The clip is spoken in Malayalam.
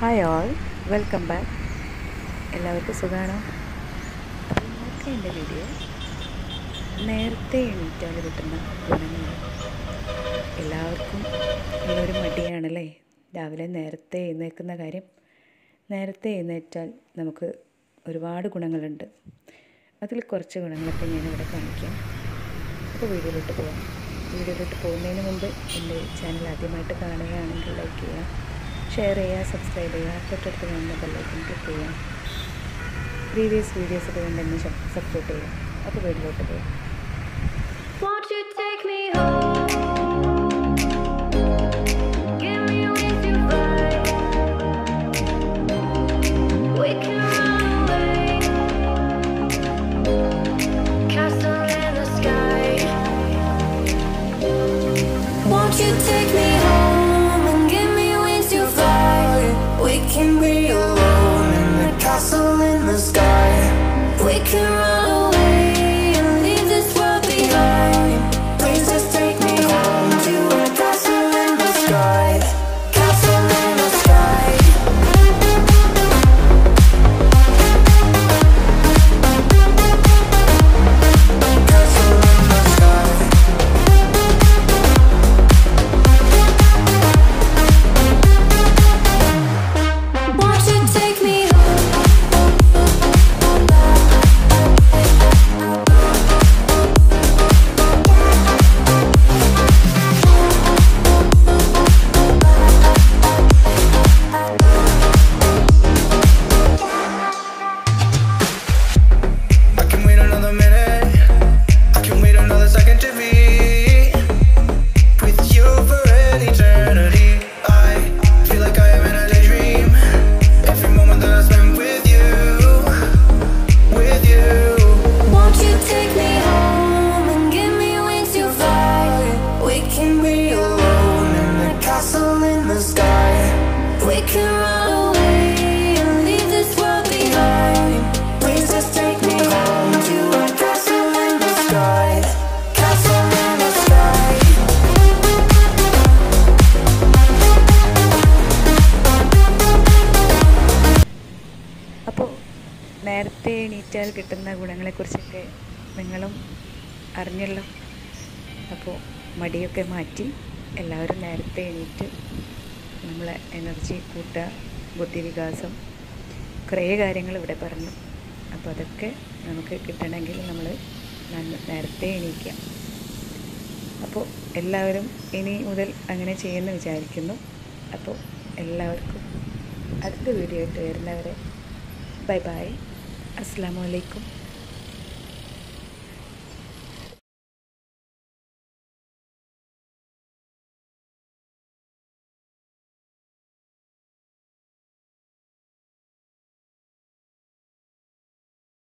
ഹായ് ഓൾ വെൽക്കം ബാക്ക് എല്ലാവർക്കും സുഖമാണോ അപ്പോൾ ഇന്നത്തെ എൻ്റെ വീഡിയോ നേരത്തെ എണീറ്റാൽ കിട്ടുന്ന ഗുണങ്ങൾ എല്ലാവർക്കും ഉള്ളൊരു മടിയാണല്ലേ രാവിലെ നേരത്തെ എഴുന്നേൽക്കുന്ന കാര്യം നേരത്തെ എഴുന്നേറ്റാൽ നമുക്ക് ഒരുപാട് ഗുണങ്ങളുണ്ട് അതിൽ കുറച്ച് ഗുണങ്ങളൊക്കെ ഞാനിവിടെ കാണിക്കാം അപ്പോൾ വീഡിയോയിലോട്ട് പോകാം വീഡിയോയിലോട്ട് പോകുന്നതിന് മുമ്പ് എൻ്റെ ചാനൽ ആദ്യമായിട്ട് കാണുകയാണെങ്കിൽ ലൈക്ക് ചെയ്യുക ഷെയർ ചെയ്യുക സബ്സ്ക്രൈബ് ചെയ്യുക തൊട്ടടുത്ത് കാണുന്ന ബെല്ലൈക്കൺ ക്ലിക്ക് ചെയ്യുക പ്രീവിയസ് വീഡിയോസ് ഒക്കെ ഉണ്ടെന്ന് സപ്പോർട്ട് ചെയ്യുക അപ്പോൾ വീഡിയോയിലോട്ട് പോകാം Won't you take me home? Give me wings to fly. We can run away. Castle in the sky. Won't you take me home and give me wings to fly? We can be alone in the castle in the sky. We can run away and leave this world behind. Please just take me home to a castle in the sky. Castle in the sky. Castle in the sky. Won't you take me home? I can wait another minute. I can wait another second to be with you for an eternity. I feel like I am in a daydream. Every moment that I spend with you, with you. Won't you take me home and give me wings to fly? We can be alone in the castle in the sky. We can run away and leave this world behind. Please just take me home to a castle in the sky. Castle in the sky. അപ്പോൾ നേരത്തെ എണീറ്റാൽ കിട്ടുന്ന ഗുണങ്ങളെക്കുറിച്ചൊക്കെ നിങ്ങളും അറിഞ്ഞല്ലോ അപ്പോൾ മടിയൊക്കെ മാറ്റി എല്ലാവരും നേരത്തെ എണീറ്റ് നമ്മളെ എനർജി കൂട്ടുക ബുദ്ധിവികാസം കുറേ കാര്യങ്ങൾ ഇവിടെ പറഞ്ഞു അപ്പോൾ അതൊക്കെ നമുക്ക് കിട്ടണമെങ്കിൽ നമ്മൾ നന്ന- നേരത്തെ എണീക്കാം അപ്പോൾ എല്ലാവരും ഇനി മുതൽ അങ്ങനെ ചെയ്യുമെന്ന് വിചാരിക്കുന്നു അപ്പോൾ എല്ലാവർക്കും അടുത്ത വീഡിയോ ആയിട്ട് വരുന്നവരെ ബൈ ബൈ അസ്സാം വലൈക്കും